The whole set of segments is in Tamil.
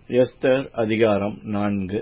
எஸ்தர் அதிகாரம் நான்கு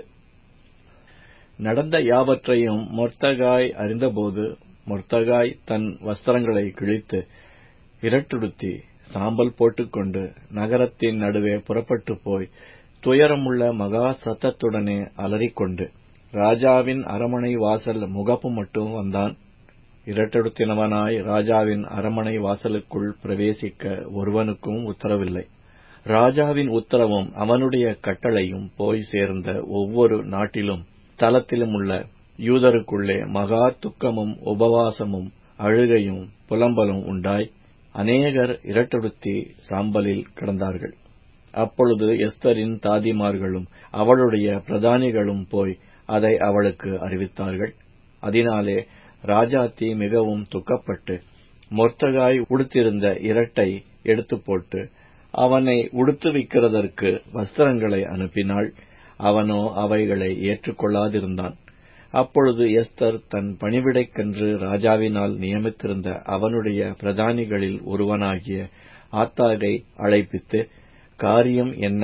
நடந்த யாவற்றையும் மொர்தகாய் அறிந்தபோது மொர்தகாய் தன் வஸ்திரங்களை கிழித்து இரட்டுடுத்தி சாம்பல் போட்டுக்கொண்டு நகரத்தின் நடுவே புறப்பட்டுப் போய் துயரமுள்ள மகா சத்தத்துடனே அலறிக்கொண்டு ராஜாவின் அரமனை வாசல் முகப்பு மட்டும் வந்தான் இரட்டெடுத்தினவனாய் ராஜாவின் அரமனை வாசலுக்குள் பிரவேசிக்க ஒருவனுக்கும் உத்தரவில்லை ராஜாவின் உத்தரவும் அவனுடைய கட்டளையும் போய் சேர்ந்த ஒவ்வொரு நாட்டிலும் தலத்திலுமுள்ள யூதருக்குள்ளே மகா துக்கமும் உபவாசமும் அழுகையும் புலம்பலும் உண்டாய் அநேகர் இரட்டெடுத்தி சாம்பலில் கிடந்தார்கள் அப்பொழுது எஸ்தரின் தாதிமார்களும் அவளுடைய பிரதானிகளும் போய் அதை அவளுக்கு அறிவித்தார்கள் அதனாலே ராஜாத்தி மிகவும் துக்கப்பட்டு மொர்த்தகாய் உடுத்திருந்த இரட்டை எடுத்துப் போட்டு அவனை உடுத்துவிக்கிறதற்கு வஸ்திரங்களை அனுப்பினாள் அவனோ அவைகளை ஏற்றுக்கொள்ளாதிருந்தான் அப்பொழுது எஸ்தர் தன் பணிவிடைக்கென்று ராஜாவினால் நியமித்திருந்த அவனுடைய பிரதானிகளில் ஒருவனாகிய ஆத்தாகை அழைப்பித்து காரியம் என்ன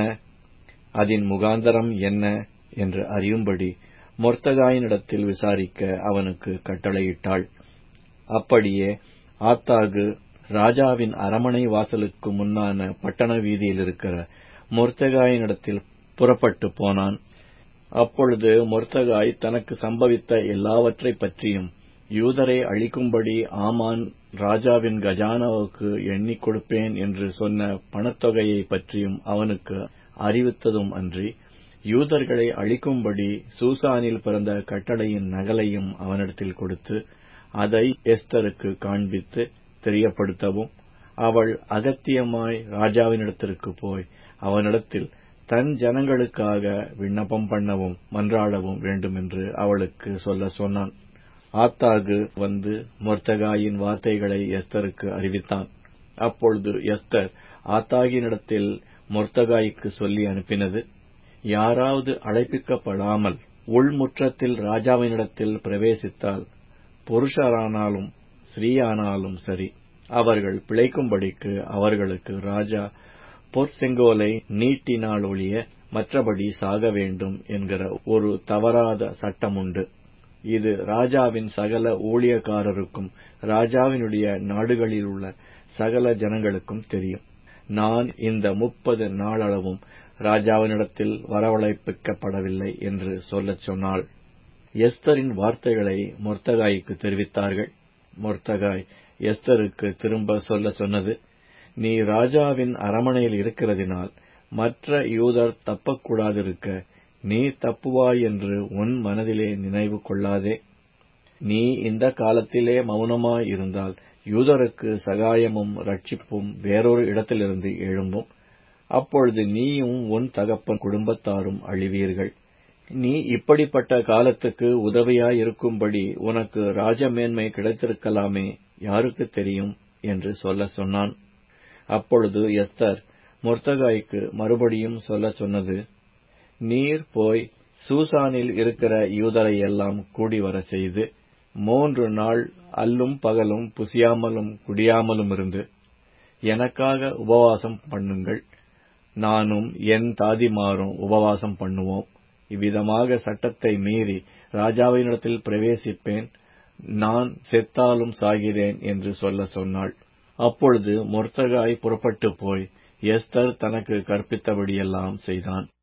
அதன் முகாந்தரம் என்ன என்று அறியும்படி மொர்த்தகாயினிடத்தில் விசாரிக்க அவனுக்கு கட்டளையிட்டாள் அப்படியே ஆத்தாகு ராஜாவின் அரமனை வாசலுக்கு முன்னான பட்டண வீதியில் இருக்கிற மொர்த்தகாயினிடத்தில் புறப்பட்டு போனான் அப்பொழுது மொர்த்தகாய் தனக்கு சம்பவித்த எல்லாவற்றைப் பற்றியும் யூதரை அழிக்கும்படி ஆமான் ராஜாவின் கஜானாவுக்கு எண்ணிக் கொடுப்பேன் என்று சொன்ன பணத்தொகையை பற்றியும் அவனுக்கு அறிவித்ததும் அன்றி யூதர்களை அழிக்கும்படி சூசானில் பிறந்த கட்டளையின் நகலையும் அவனிடத்தில் கொடுத்து அதை எஸ்தருக்கு காண்பித்து தெரியப்படுத்தவும் அவள் அகத்தியமாய் ராஜாவினிடத்திற்கு போய் அவனிடத்தில் தன் ஜனங்களுக்காக விண்ணப்பம் பண்ணவும் மன்றாடவும் வேண்டுமென்று அவளுக்கு சொல்ல சொன்னான் ஆத்தாகு வந்து மொர்த்தகாயின் வார்த்தைகளை எஸ்தருக்கு அறிவித்தான் அப்பொழுது எஸ்தர் ஆத்தாகினிடத்தில் மொர்த்தகாய்க்கு சொல்லி அனுப்பினது யாராவது அழைப்பிக்கப்படாமல் உள்முற்றத்தில் ராஜாவினிடத்தில் பிரவேசித்தால் புருஷரானாலும் ஸ்ரீயானாலும் சரி அவர்கள் பிழைக்கும்படிக்கு அவர்களுக்கு ராஜா பொற்செங்கோலை நீட்டினால் ஒழிய மற்றபடி சாக வேண்டும் என்கிற ஒரு தவறாத சட்டமுண்டு இது ராஜாவின் சகல ஊழியக்காரருக்கும் ராஜாவினுடைய நாடுகளிலுள்ள சகல ஜனங்களுக்கும் தெரியும் நான் இந்த முப்பது நாளளவும் ராஜாவினிடத்தில் வரவழைப்பிக்கப்படவில்லை என்று சொல்லச் சொன்னாள் எஸ்தரின் வார்த்தைகளை மொர்த்தகாய்க்கு தெரிவித்தார்கள் மொர்த்தகாய் எஸ்தருக்கு திரும்ப சொல்ல சொன்னது நீ ராஜாவின் அரமனையில் இருக்கிறதினால் மற்ற யூதர் தப்பக்கூடாதிருக்க நீ தப்புவாய் என்று உன் மனதிலே நினைவு கொள்ளாதே நீ இந்த காலத்திலே மௌனமாய் இருந்தால் யூதருக்கு சகாயமும் ரட்சிப்பும் வேறொரு இடத்திலிருந்து எழும்பும் அப்பொழுது நீயும் உன் தகப்பன் குடும்பத்தாரும் அழிவீர்கள் நீ இப்படிப்பட்ட காலத்துக்கு உதவியாயிருக்கும்படி உனக்கு ராஜமேன்மை கிடைத்திருக்கலாமே யாருக்கு தெரியும் என்று சொல்ல சொன்னான் அப்பொழுது எஸ்தர் மொர்த்தகாய்க்கு மறுபடியும் சொல்ல சொன்னது நீர் போய் சூசானில் இருக்கிற யூதரை எல்லாம் கூடி வர செய்து மூன்று நாள் அல்லும் பகலும் புசியாமலும் குடியாமலும் இருந்து எனக்காக உபவாசம் பண்ணுங்கள் நானும் என் தாதிமாரும் உபவாசம் பண்ணுவோம் இவ்விதமாக சட்டத்தை மீறி ராஜாவினிடத்தில் பிரவேசிப்பேன் நான் செத்தாலும் சாகிறேன் என்று சொல்ல சொன்னாள் அப்பொழுது மொர்த்தகாய் புறப்பட்டு போய் எஸ்தர் தனக்கு கற்பித்தபடியெல்லாம் செய்தான்